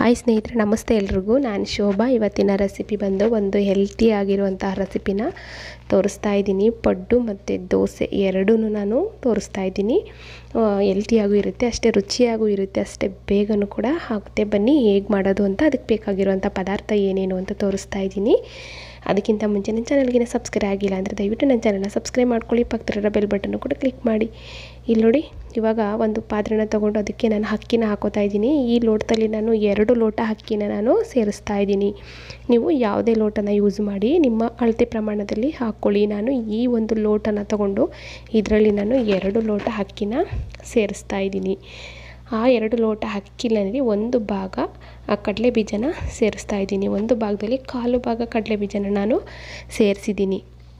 hi ಸ್ನೇಹಿತರೆ ನಮಸ್ತೆ ಎಲ್ರಿಗೂ ನಾನು ಶೋಭಾ ಇವತ್ತಿನ ರೆಸಿಪಿ ಬಂದು ಒಂದು ಹೆಲ್ತಿ ಆಗಿರುವಂತಹ ರೆಸಿಪಿನ ತೋರಿಸ್ತಾ ಇದ್ದೀನಿ ಪಡ್ಡು ಮತ್ತು ದೋಸೆ ಎರಡೂ ನಾನು ತೋರಿಸ್ತಾ ಇದ್ದೀನಿ ಹೆಲ್ತಿಯಾಗೂ ಇರುತ್ತೆ ಅಷ್ಟೇ ರುಚಿಯಾಗೂ ಇರುತ್ತೆ ಅಷ್ಟೇ ಬೇಗನೂ ಕೂಡ ಆಗುತ್ತೆ ಬನ್ನಿ ಹೇಗೆ ಮಾಡೋದು ಅಂತ ಅದಕ್ಕೆ ಬೇಕಾಗಿರುವಂಥ ಪದಾರ್ಥ ಏನೇನು ಅಂತ ತೋರಿಸ್ತಾ ಇದ್ದೀನಿ ಅದಕ್ಕಿಂತ ಮುಂಚೆ ನನ್ನ ಚಾನಲ್ಗೆ ಸಬ್ಸ್ಕ್ರೈಬ್ ಆಗಿಲ್ಲ ಅಂದರೆ ದಯವಿಟ್ಟು ನನ್ನ ಚಾನಲ್ನ ಸಬ್ಸ್ಕ್ರೈಬ್ ಮಾಡ್ಕೊಳ್ಳಿ ಪಕ್ಕದಲ್ಲಿರೋ ಬೆಲ್ ಬಟನ್ನು ಕೂಡ ಕ್ಲಿಕ್ ಮಾಡಿ ಇಲ್ಲಿ ನೋಡಿ ಇವಾಗ ಒಂದು ಪಾತ್ರೆನ ತೊಗೊಂಡು ಅದಕ್ಕೆ ನಾನು ಅಕ್ಕಿನ ಹಾಕೋತಾ ಇದ್ದೀನಿ ಈ ಲೋಟದಲ್ಲಿ ನಾನು ಎರಡು ಲೋಟ ಅಕ್ಕಿನ ನಾನು ಸೇರಿಸ್ತಾ ಇದ್ದೀನಿ ನೀವು ಯಾವುದೇ ಲೋಟನ ಯೂಸ್ ಮಾಡಿ ನಿಮ್ಮ ಅಳತೆ ಪ್ರಮಾಣದಲ್ಲಿ ಹಾಕ್ಕೊಳ್ಳಿ ನಾನು ಈ ಒಂದು ಲೋಟನ ತಗೊಂಡು ಇದರಲ್ಲಿ ನಾನು ಎರಡು ಲೋಟ ಅಕ್ಕಿನ ಸೇರಿಸ್ತಾ ಇದ್ದೀನಿ ಆ ಎರಡು ಲೋಟ ಅಕ್ಕಿನಲ್ಲಿ ಒಂದು ಭಾಗ ಆ ಕಡಲೆ ಬೀಜನ ಸೇರಿಸ್ತಾ ಇದ್ದೀನಿ ಒಂದು ಭಾಗದಲ್ಲಿ ಕಾಲು ಭಾಗ ಕಡಲೆ ಬೀಜನ ನಾನು ಸೇರಿಸಿದ್ದೀನಿ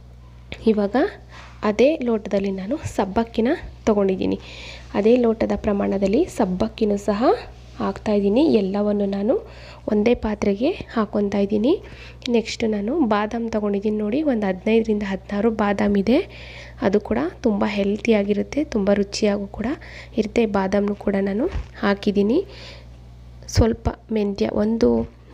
ಇವಾಗ ಅದೇ ಲೋಟದಲ್ಲಿ ನಾನು ಸಬ್ಬಕ್ಕಿನ ತೊಗೊಂಡಿದ್ದೀನಿ ಅದೇ ಲೋಟದ ಪ್ರಮಾಣದಲ್ಲಿ ಸಬ್ಬಕ್ಕಿನೂ ಸಹ ಹಾಕ್ತಾಯಿದ್ದೀನಿ ಎಲ್ಲವನ್ನು ನಾನು ಒಂದೇ ಪಾತ್ರೆಗೆ ಹಾಕ್ಕೊತಾ ಇದ್ದೀನಿ ನೆಕ್ಸ್ಟ್ ನಾನು ಬಾದಾಮ್ ತೊಗೊಂಡಿದ್ದೀನಿ ನೋಡಿ ಒಂದು ಹದಿನೈದರಿಂದ ಹದಿನಾರು ಬಾದಾಮ್ ಇದೆ ಅದು ಕೂಡ ತುಂಬ ಹೆಲ್ತಿಯಾಗಿರುತ್ತೆ ತುಂಬ ರುಚಿಯಾಗೂ ಕೂಡ ಇರುತ್ತೆ ಬಾದಾಮನ್ನು ಕೂಡ ನಾನು ಹಾಕಿದ್ದೀನಿ ಸ್ವಲ್ಪ ಮೆಂತ್ಯ ಒಂದು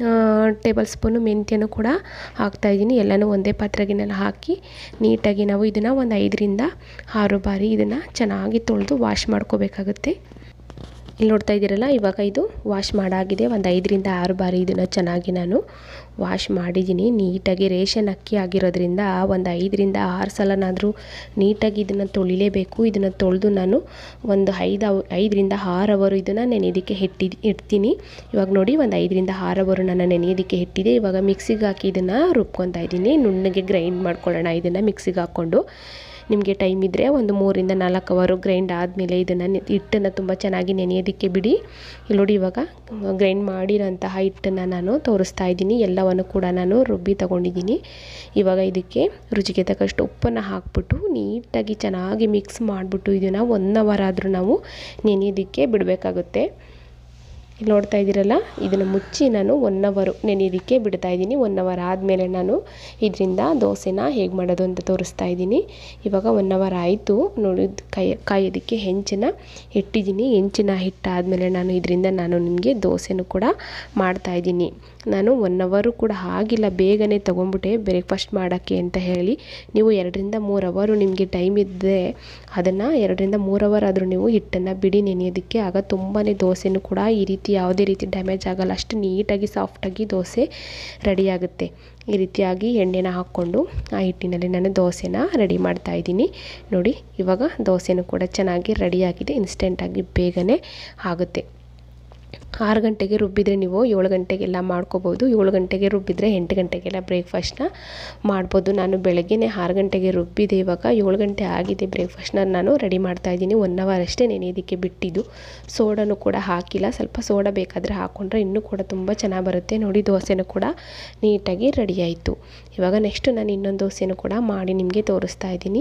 ಟೇಬಲ್ ಸ್ಪೂನು ಮೆಂತ್ಯನೂ ಕೂಡ ಹಾಕ್ತಾಯಿದ್ದೀನಿ ಎಲ್ಲನೂ ಒಂದೇ ಪಾತ್ರೆಗೆ ಹಾಕಿ ನೀಟಾಗಿ ನಾವು ಇದನ್ನು ಒಂದು ಐದರಿಂದ ಆರು ಬಾರಿ ಇದನ್ನು ಚೆನ್ನಾಗಿ ತೊಳೆದು ವಾಶ್ ಮಾಡ್ಕೋಬೇಕಾಗುತ್ತೆ ಇಲ್ಲಿ ನೋಡ್ತಾ ಇದ್ದೀರಲ್ಲ ಇವಾಗ ಇದು ವಾಶ್ ಮಾಡಾಗಿದೆ ಒಂದು ಐದರಿಂದ ಆರು ಬಾರಿ ಇದನ್ನು ಚೆನ್ನಾಗಿ ನಾನು ವಾಶ್ ಮಾಡಿದ್ದೀನಿ ನೀಟಾಗಿ ರೇಷನ್ ಅಕ್ಕಿ ಆಗಿರೋದ್ರಿಂದ ಒಂದು ಐದರಿಂದ ಆರು ಸಲನಾದರೂ ನೀಟಾಗಿ ಇದನ್ನು ತೊಳಿಲೇಬೇಕು ಇದನ್ನು ತೊಳೆದು ನಾನು ಒಂದು ಐದು ಐದರಿಂದ ಆರು ಅವರು ಇದನ್ನು ನೆನೆಯೋದಕ್ಕೆ ಇಟ್ಟಿ ಇಡ್ತೀನಿ ಇವಾಗ ನೋಡಿ ಒಂದು ಐದರಿಂದ ಆರು ಅವರು ನಾನು ನೆನೆಯೋದಕ್ಕೆ ಇಟ್ಟಿದೆ ಇವಾಗ ಮಿಕ್ಸಿಗೆ ಹಾಕಿ ಇದನ್ನು ರುಬ್ಕೊತಾ ಇದ್ದೀನಿ ನುಣ್ಣಗೆ ಗ್ರೈಂಡ್ ಮಾಡ್ಕೊಳ್ಳೋಣ ಇದನ್ನು ಮಿಕ್ಸಿಗೆ ಹಾಕ್ಕೊಂಡು ನಿಮಗೆ ಟೈಮ್ ಇದ್ದರೆ ಒಂದು ಮೂರಿಂದ ನಾಲ್ಕು ಅವರು ಗ್ರೈಂಡ್ ಆದಮೇಲೆ ಇದನ್ನು ಹಿಟ್ಟನ್ನು ತುಂಬ ಚೆನ್ನಾಗಿ ನೆನೆಯೋದಕ್ಕೆ ಬಿಡಿ ಇಲ್ಲಿ ನೋಡಿ ಇವಾಗ ಗ್ರೈಂಡ್ ಮಾಡಿರೋಂತಹ ಹಿಟ್ಟನ್ನು ನಾನು ತೋರಿಸ್ತಾ ಇದ್ದೀನಿ ಎಲ್ಲವನ್ನು ಕೂಡ ನಾನು ರುಬ್ಬಿ ತಗೊಂಡಿದ್ದೀನಿ ಇವಾಗ ಇದಕ್ಕೆ ರುಚಿಗೆ ತಕ್ಕಷ್ಟು ಉಪ್ಪನ್ನು ಹಾಕ್ಬಿಟ್ಟು ನೀಟಾಗಿ ಚೆನ್ನಾಗಿ ಮಿಕ್ಸ್ ಮಾಡಿಬಿಟ್ಟು ಇದನ್ನು ಒನ್ ಅವರ್ ಆದರೂ ನಾವು ನೆನೆಯೋದಕ್ಕೆ ಬಿಡಬೇಕಾಗುತ್ತೆ ಇಲ್ಲಿ ನೋಡ್ತಾ ಇದ್ದೀರಲ್ಲ ಇದನ್ನು ಮುಚ್ಚಿ ನಾನು ಒನ್ ಅವರು ನೆನೆಯೋದಕ್ಕೆ ಬಿಡ್ತಾ ಇದ್ದೀನಿ ಒನ್ ಅವರ್ ಆದಮೇಲೆ ನಾನು ಇದರಿಂದ ದೋಸೆನ ಹೇಗೆ ಮಾಡೋದು ಅಂತ ತೋರಿಸ್ತಾ ಇದ್ದೀನಿ ಇವಾಗ ಒನ್ ಅವರ್ ಆಯಿತು ನೋಡಿ ಕಾಯಿ ಕಾಯೋದಕ್ಕೆ ಹೆಂಚನ್ನ ಇಟ್ಟಿದ್ದೀನಿ ಹೆಂಚಿನ ಹಿಟ್ಟಾದಮೇಲೆ ನಾನು ಇದರಿಂದ ನಾನು ನಿಮಗೆ ದೋಸೆನೂ ಕೂಡ ಮಾಡ್ತಾಯಿದ್ದೀನಿ ನಾನು ಒನ್ ಅವರು ಕೂಡ ಆಗಿಲ್ಲ ಬೇಗನೆ ತೊಗೊಂಡ್ಬಿಟ್ಟೆ ಬ್ರೇಕ್ಫಾಸ್ಟ್ ಮಾಡೋಕ್ಕೆ ಅಂತ ಹೇಳಿ ನೀವು ಎರಡರಿಂದ ಮೂರು ಅವರು ನಿಮಗೆ ಟೈಮ್ ಇದ್ದರೆ ಅದನ್ನು ಎರಡರಿಂದ ಮೂರು ಅವರ್ ಆದರೂ ನೀವು ಹಿಟ್ಟನ್ನು ಬಿಡಿ ನೆನೆಯೋದಕ್ಕೆ ಆಗ ತುಂಬಾ ದೋಸೆನೂ ಕೂಡ ಈ ರೀತಿ ಯಾವುದೇ ರೀತಿ ಡ್ಯಾಮೇಜ್ ಆಗೋಲ್ಲ ಅಷ್ಟು ನೀಟಾಗಿ ಸಾಫ್ಟಾಗಿ ದೋಸೆ ರೆಡಿಯಾಗುತ್ತೆ ಈ ರೀತಿಯಾಗಿ ಎಣ್ಣೆನ ಹಾಕ್ಕೊಂಡು ಆ ಹಿಟ್ಟಿನಲ್ಲಿ ನಾನು ದೋಸೆನ ರೆಡಿ ಮಾಡ್ತಾ ಇದ್ದೀನಿ ನೋಡಿ ಇವಾಗ ದೋಸೆನೂ ಕೂಡ ಚೆನ್ನಾಗಿ ರೆಡಿಯಾಗಿದೆ ಇನ್ಸ್ಟೆಂಟಾಗಿ ಬೇಗನೆ ಆಗುತ್ತೆ ಆರು ಗಂಟೆಗೆ ರುಬ್ಬಿದರೆ ನೀವು ಏಳು ಗಂಟೆಗೆಲ್ಲ ಮಾಡ್ಕೋಬೋದು ಏಳು ಗಂಟೆಗೆ ರುಬ್ಬಿದರೆ ಎಂಟು ಗಂಟೆಗೆಲ್ಲ ಬ್ರೇಕ್ಫಾಸ್ಟ್ನ ಮಾಡ್ಬೋದು ನಾನು ಬೆಳಗ್ಗೆನೇ ಆರು ಗಂಟೆಗೆ ರುಬ್ಬಿದೆ ಇವಾಗ ಏಳು ಗಂಟೆ ಆಗಿದೆ ಬ್ರೇಕ್ಫಾಸ್ಟ್ನ ನಾನು ರೆಡಿ ಮಾಡ್ತಾಯಿದ್ದೀನಿ ಒನ್ ಅವರ್ ಅಷ್ಟೇ ನೆನೆಯೋದಕ್ಕೆ ಬಿಟ್ಟಿದ್ದು ಸೋಡಾನು ಕೂಡ ಹಾಕಿಲ್ಲ ಸ್ವಲ್ಪ ಸೋಡಾ ಬೇಕಾದರೆ ಹಾಕ್ಕೊಂಡ್ರೆ ಇನ್ನೂ ಕೂಡ ತುಂಬ ಚೆನ್ನಾಗಿ ಬರುತ್ತೆ ನೋಡಿ ದೋಸೆನೂ ಕೂಡ ನೀಟಾಗಿ ರೆಡಿ ಆಯಿತು ಇವಾಗ ನೆಕ್ಸ್ಟು ನಾನು ಇನ್ನೊಂದು ದೋಸೆನೂ ಕೂಡ ಮಾಡಿ ನಿಮಗೆ ತೋರಿಸ್ತಾ ಇದ್ದೀನಿ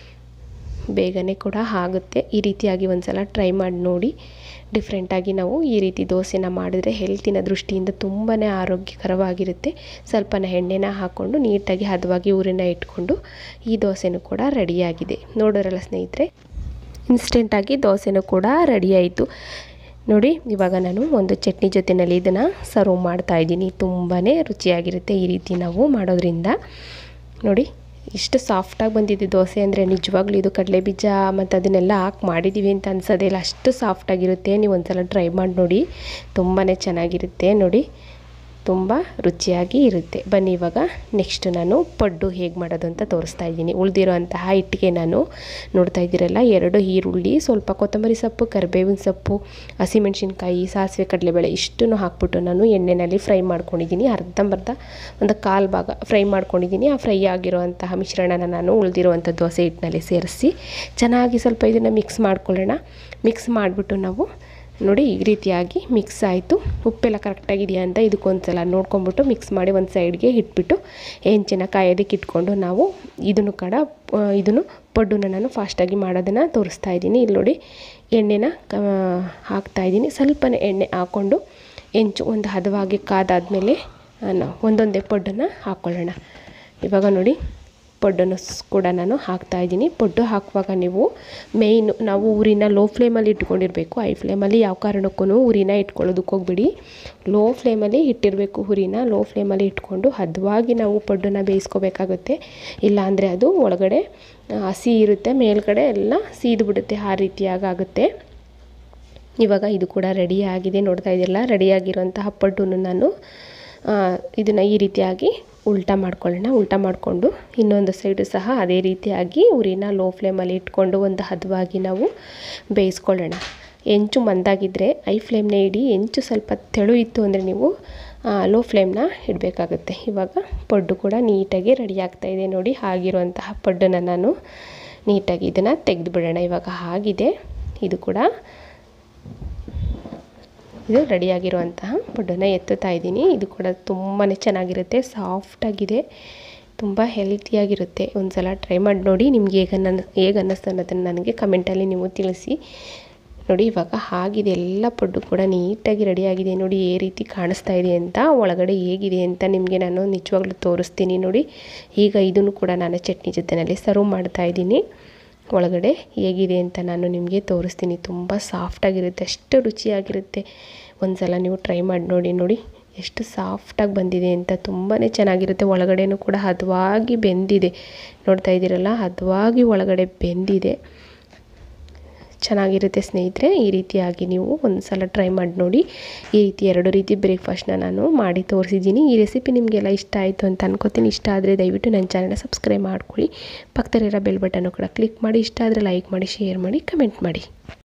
ಬೇಗನೆ ಕೂಡ ಆಗುತ್ತೆ ಈ ರೀತಿಯಾಗಿ ಒಂದು ಸಲ ಟ್ರೈ ಮಾಡಿ ನೋಡಿ ಡಿಫ್ರೆಂಟಾಗಿ ನಾವು ಈ ರೀತಿ ದೋಸೆನ ಮಾಡಿದ್ರೆ ಹೆಲ್ತಿನ ದೃಷ್ಟಿಯಿಂದ ತುಂಬಾ ಆರೋಗ್ಯಕರವಾಗಿರುತ್ತೆ ಸ್ವಲ್ಪನ ಎಣ್ಣೆನ ಹಾಕ್ಕೊಂಡು ನೀಟಾಗಿ ಹದವಾಗಿ ಊರಿನ ಇಟ್ಕೊಂಡು ಈ ದೋಸೆನೂ ಕೂಡ ರೆಡಿಯಾಗಿದೆ ನೋಡೋರಲ್ಲ ಸ್ನೇಹಿತರೆ ಇನ್ಸ್ಟೆಂಟಾಗಿ ದೋಸೆನೂ ಕೂಡ ರೆಡಿ ಆಯಿತು ನೋಡಿ ಇವಾಗ ನಾನು ಒಂದು ಚಟ್ನಿ ಜೊತೆಯಲ್ಲಿ ಇದನ್ನು ಸರ್ವ್ ಮಾಡ್ತಾ ಇದ್ದೀನಿ ತುಂಬಾ ರುಚಿಯಾಗಿರುತ್ತೆ ಈ ರೀತಿ ನಾವು ಮಾಡೋದ್ರಿಂದ ನೋಡಿ ಇಷ್ಟು ಸಾಫ್ಟಾಗಿ ಬಂದಿದೆ ದೋಸೆ ಅಂದರೆ ನಿಜವಾಗ್ಲೂ ಇದು ಕಡಲೆ ಬೀಜ ಮತ್ತು ಅದನ್ನೆಲ್ಲ ಹಾಕಿ ಮಾಡಿದ್ದೀವಿ ಅಂತ ಅನ್ಸೋದೇ ಇಲ್ಲ ಅಷ್ಟು ಸಾಫ್ಟಾಗಿರುತ್ತೆ ನೀವು ಒಂದ್ಸಲ ಟ್ರೈ ಮಾಡಿ ನೋಡಿ ತುಂಬಾ ಚೆನ್ನಾಗಿರುತ್ತೆ ನೋಡಿ ತುಂಬ ರುಚಿಯಾಗಿ ಇರುತ್ತೆ ಬನ್ನಿ ಇವಾಗ ನೆಕ್ಸ್ಟ್ ನಾನು ಪಡ್ಡು ಹೇಗೆ ಮಾಡೋದು ಅಂತ ತೋರಿಸ್ತಾ ಇದ್ದೀನಿ ಉಳಿದಿರೋಂತಹ ಹಿಟ್ಟಿಗೆ ನಾನು ನೋಡ್ತಾ ಇದ್ದೀರಲ್ಲ ಎರಡು ಈರುಳ್ಳಿ ಸ್ವಲ್ಪ ಕೊತ್ತಂಬರಿ ಸೊಪ್ಪು ಕರಿಬೇವಿನ ಸೊಪ್ಪು ಹಸಿಮೆಣ್ಸಿನ್ಕಾಯಿ ಸಾಸಿವೆ ಕಡಲೆಬೇಳೆ ಇಷ್ಟನ್ನು ಹಾಕ್ಬಿಟ್ಟು ನಾನು ಎಣ್ಣೆಯಲ್ಲಿ ಫ್ರೈ ಮಾಡ್ಕೊಂಡಿದ್ದೀನಿ ಅರ್ಧಂಬರ್ಧ ಒಂದು ಕಾಲು ಭಾಗ ಫ್ರೈ ಮಾಡ್ಕೊಂಡಿದ್ದೀನಿ ಆ ಫ್ರೈ ಆಗಿರೋವಂತಹ ಮಿಶ್ರಣನ ನಾನು ಉಳಿದಿರುವಂಥ ದೋಸೆ ಹಿಟ್ಟಿನಲ್ಲಿ ಸೇರಿಸಿ ಚೆನ್ನಾಗಿ ಸ್ವಲ್ಪ ಇದನ್ನು ಮಿಕ್ಸ್ ಮಾಡ್ಕೊಳ್ಳೋಣ ಮಿಕ್ಸ್ ಮಾಡಿಬಿಟ್ಟು ನಾವು ನೋಡಿ ಈ ರೀತಿಯಾಗಿ ಮಿಕ್ಸ್ ಆಯಿತು ಉಪ್ಪೆಲ್ಲ ಕರೆಕ್ಟಾಗಿದೆಯಾ ಅಂತ ಇದಕ್ಕೊಂದ್ಸಲ ನೋಡ್ಕೊಂಬಿಟ್ಟು ಮಿಕ್ಸ್ ಮಾಡಿ ಒಂದು ಸೈಡ್ಗೆ ಇಟ್ಬಿಟ್ಟು ಹೆಂಚಿನ ಕಾಯೋದಕ್ಕೆ ಇಟ್ಕೊಂಡು ನಾವು ಇದನ್ನು ಕೂಡ ಇದನ್ನು ಪಡ್ಡನ್ನ ನಾನು ಫಾಸ್ಟಾಗಿ ಮಾಡೋದನ್ನು ತೋರಿಸ್ತಾ ಇದ್ದೀನಿ ಇಲ್ಲಿ ನೋಡಿ ಎಣ್ಣೆನ ಹಾಕ್ತಾಯಿದ್ದೀನಿ ಸ್ವಲ್ಪನೇ ಎಣ್ಣೆ ಹಾಕ್ಕೊಂಡು ಹೆಂಚು ಒಂದು ಹದವಾಗಿ ಕಾದಾದಮೇಲೆ ಒಂದೊಂದೇ ಪಡ್ಡನ್ನು ಹಾಕ್ಕೊಳ್ಳೋಣ ಇವಾಗ ನೋಡಿ ಪೊಡ್ಡನ್ನು ಕೂಡ ನಾನು ಹಾಕ್ತಾಯಿದ್ದೀನಿ ಪೊಡ್ಡು ಹಾಕುವಾಗ ನೀವು ಮೇಯ್ನು ನಾವು ಊರಿನ ಲೋ ಫ್ಲೇಮಲ್ಲಿ ಇಟ್ಕೊಂಡಿರಬೇಕು ಐ ಫ್ಲೇಮಲ್ಲಿ ಯಾವ ಕಾರಣಕ್ಕೂ ಉರಿನ ಇಟ್ಕೊಳ್ಳೋದಕ್ಕೆ ಹೋಗ್ಬಿಡಿ ಲೋ ಫ್ಲೇಮಲ್ಲಿ ಇಟ್ಟಿರಬೇಕು ಹುರಿನ ಲೋ ಫ್ಲೇಮಲ್ಲಿ ಇಟ್ಕೊಂಡು ಹದವಾಗಿ ನಾವು ಪೊಡ್ಡನ್ನು ಬೇಯಿಸ್ಕೋಬೇಕಾಗುತ್ತೆ ಇಲ್ಲಾಂದರೆ ಅದು ಒಳಗಡೆ ಹಸಿ ಇರುತ್ತೆ ಮೇಲ್ಗಡೆ ಎಲ್ಲ ಸೀದು ಬಿಡುತ್ತೆ ಆ ರೀತಿಯಾಗುತ್ತೆ ಇವಾಗ ಇದು ಕೂಡ ರೆಡಿ ಆಗಿದೆ ನೋಡ್ತಾ ಇದೆಯಲ್ಲ ರೆಡಿಯಾಗಿರುವಂತಹ ಪಡ್ಡನ್ನು ನಾನು ಇದನ್ನು ಈ ರೀತಿಯಾಗಿ ಉಲ್ಟಾ ಮಾಡ್ಕೊಳ್ಳೋಣ ಉಲ್ಟಾ ಮಾಡಿಕೊಂಡು ಇನ್ನೊಂದು ಸೈಡು ಸಹ ಅದೇ ರೀತಿಯಾಗಿ ಉರಿನ ಲೋ ಫ್ಲೇಮಲ್ಲಿ ಇಟ್ಕೊಂಡು ಒಂದು ಹದವಾಗಿ ನಾವು ಬೇಯಿಸ್ಕೊಳ್ಳೋಣ ಹೆಂಚು ಮಂದಾಗಿದ್ದರೆ ಐ ಫ್ಲೇಮ್ನೇ ಇಡಿ ಹೆಂಚು ಸ್ವಲ್ಪ ತೆಳು ಇತ್ತು ಅಂದರೆ ನೀವು ಲೋ ಫ್ಲೇಮ್ನ ಇಡಬೇಕಾಗುತ್ತೆ ಇವಾಗ ಪಡ್ಡು ಕೂಡ ನೀಟಾಗಿ ರೆಡಿ ಆಗ್ತಾಯಿದೆ ನೋಡಿ ಆಗಿರುವಂತಹ ಪಡ್ಡನ್ನು ನಾನು ನೀಟಾಗಿ ಇದನ್ನು ತೆಗೆದು ಬಿಡೋಣ ಇವಾಗ ಆಗಿದೆ ಇದು ಕೂಡ ಇದು ರೆಡಿಯಾಗಿರುವಂತಹ ಪಡ್ಡನ್ನು ಎತ್ತುತ್ತಾ ಇದ್ದೀನಿ ಇದು ಕೂಡ ತುಂಬಾ ಚೆನ್ನಾಗಿರುತ್ತೆ ಸಾಫ್ಟಾಗಿದೆ ತುಂಬ ಹೆಲ್ತಿಯಾಗಿರುತ್ತೆ ಒಂದು ಸಲ ಟ್ರೈ ಮಾಡಿ ನೋಡಿ ನಿಮ್ಗೆ ಹೇಗೆ ನನ್ನ ಹೇಗೆ ಅನ್ನಿಸ್ತು ಅನ್ನೋದನ್ನು ನನಗೆ ಕಮೆಂಟಲ್ಲಿ ನೀವು ತಿಳಿಸಿ ನೋಡಿ ಇವಾಗ ಆಗಿದೆ ಎಲ್ಲ ಪಡ್ಡು ಕೂಡ ನೀಟಾಗಿ ರೆಡಿಯಾಗಿದೆ ನೋಡಿ ఏ ರೀತಿ ಕಾಣಿಸ್ತಾ ಇದೆ ಅಂತ ಒಳಗಡೆ ಹೇಗಿದೆ ಅಂತ ನಿಮಗೆ ನಾನು ನಿಜವಾಗ್ಲೂ ತೋರಿಸ್ತೀನಿ ನೋಡಿ ಈಗ ಇದನ್ನು ಕೂಡ ನಾನು ಚಟ್ನಿ ಜೊತೆಯಲ್ಲಿ ಸರ್ವ್ ಮಾಡ್ತಾ ಇದ್ದೀನಿ ಒಳಗಡೆ ಹೇಗಿದೆ ಅಂತ ನಾನು ನಿಮಗೆ ತೋರಿಸ್ತೀನಿ ತುಂಬ ಸಾಫ್ಟಾಗಿರುತ್ತೆ ಅಷ್ಟು ರುಚಿಯಾಗಿರುತ್ತೆ ಒಂದು ಸಲ ನೀವು ಟ್ರೈ ಮಾಡಿ ನೋಡಿ ನೋಡಿ ಎಷ್ಟು ಸಾಫ್ಟಾಗಿ ಬಂದಿದೆ ಅಂತ ತುಂಬಾ ಚೆನ್ನಾಗಿರುತ್ತೆ ಒಳಗಡೆನೂ ಕೂಡ ಹದವಾಗಿ ಬೆಂದಿದೆ ನೋಡ್ತಾ ಇದ್ದೀರಲ್ಲ ಹದವಾಗಿ ಒಳಗಡೆ ಬೆಂದಿದೆ ಚೆನ್ನಾಗಿರುತ್ತೆ ಸ್ನೇಹಿತರೆ ಈ ರೀತಿಯಾಗಿ ನೀವು ಒಂದು ಸಲ ಟ್ರೈ ಮಾಡಿ ನೋಡಿ ಈ ರೀತಿ ಎರಡು ರೀತಿ ಬ್ರೇಕ್ಫಾಸ್ಟ್ನ ನಾನು ಮಾಡಿ ತೋರಿಸಿದ್ದೀನಿ ಈ ರೆಸಿಪಿ ನಿಮಗೆಲ್ಲ ಇಷ್ಟ ಆಯಿತು ಅಂತ ಅನ್ಕೋತೀನಿ ಇಷ್ಟ ಆದರೆ ದಯವಿಟ್ಟು ನನ್ನ ಚಾನಲ್ನ ಸಬ್ಸ್ಕ್ರೈಬ್ ಮಾಡ್ಕೊಳ್ಳಿ ಪಕ್ಕದಲ್ಲಿರೋ ಬೆಲ್ ಬಟನ್ನು ಕೂಡ ಕ್ಲಿಕ್ ಮಾಡಿ ಇಷ್ಟ ಆದರೆ ಲೈಕ್ ಮಾಡಿ ಶೇರ್ ಮಾಡಿ ಕಮೆಂಟ್ ಮಾಡಿ